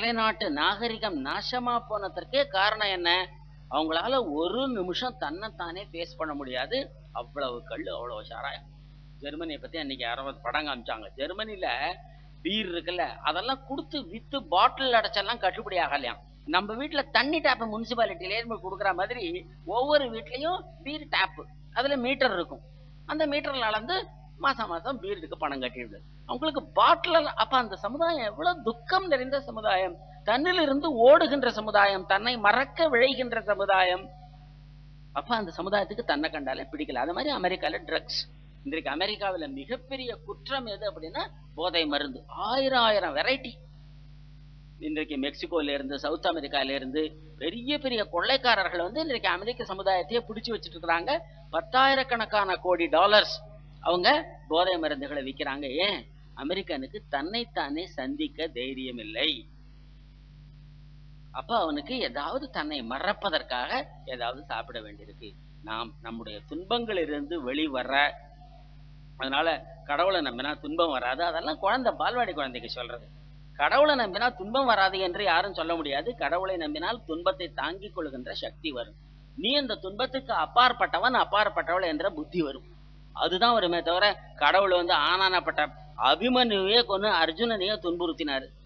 மேலை நாட்டு நாகரிகம் நாசமா போனதற்கே காரணம் என்ன அவங்களால ஒரு நிமிஷம் தன்னைத்தானே ஃபேஸ் பண்ண முடியாது அவ்வளவு கல் அவ்வளவு சாராயம் ஜெர்மனியை பத்தி அன்னைக்கு யாரோ ஒரு படம் காமிச்சாங்க ஜெர்மனில பீர் இருக்குல்ல அதெல்லாம் கொடுத்து வித்து பாட்டில் அடைச்செல்லாம் கட்டுப்படி ஆகலையாம் நம்ம வீட்டுல தண்ணி டேப் முனிசிபாலிட்டியிலே கொடுக்குற மாதிரி ஒவ்வொரு வீட்லயும் பீர் டேப் அதுல மீட்டர் இருக்கும் அந்த மீட்டர்ல அளந்து மாசம் மாசம் பீருக்கு பணம் கட்டிடுது அவங்களுக்கு பாட்டில் அப்ப அந்த சமுதாயம் எவ்வளவு துக்கம் நிறைந்த சமுதாயம் தன்னிலிருந்து ஓடுகின்ற சமுதாயம் தன்னை மறக்க விழைகின்ற சமுதாயம் அப்ப அந்த சமுதாயத்துக்கு தன்னை கண்டாலே பிடிக்கல அது மாதிரி அமெரிக்கால ட்ரக்ஸ் இன்றைக்கு அமெரிக்காவுல மிகப்பெரிய குற்றம் எது அப்படின்னா போதை மருந்து ஆயிரம் ஆயிரம் வெரைட்டி இன்றைக்கு மெக்சிகோல இருந்து சவுத் அமெரிக்கால இருந்து பெரிய பெரிய கொள்ளைக்காரர்கள் வந்து இன்றைக்கு அமெரிக்க சமுதாயத்தையே பிடிச்சு வச்சுட்டு இருக்கிறாங்க பத்தாயிரக்கணக்கான கோடி டாலர்ஸ் அவங்க போதை மருந்துகளை விற்கிறாங்க ஏன் அமெரிக்கனுக்கு தன்னைத்தானே சந்திக்க தைரியம் இல்லை அப்ப அவனுக்கு ஏதாவது தன்னை மறப்பதற்காக ஏதாவது சாப்பிட வேண்டியிருக்கு நாம் நம்முடைய துன்பங்களிலிருந்து வெளிவர அதனால கடவுளை நம்பினா துன்பம் வராது அதெல்லாம் குழந்தை பால்வாடி குழந்தைக்கு சொல்றது கடவுளை நம்பினா துன்பம் வராது என்று யாரும் சொல்ல முடியாது கடவுளை நம்பினால் துன்பத்தை தாங்கிக் கொள்கின்ற சக்தி வரும் நீ அந்த துன்பத்துக்கு அப்பாற்பட்டவன் அப்பாற்பட்டவள் என்ற புத்தி வரும் அதுதான் வருமே தவிர கடவுள் வந்து ஆனானப்பட்ட அபிமன்யுவே கொண்டு அர்ஜுனனையே துன்புறுத்தினாரு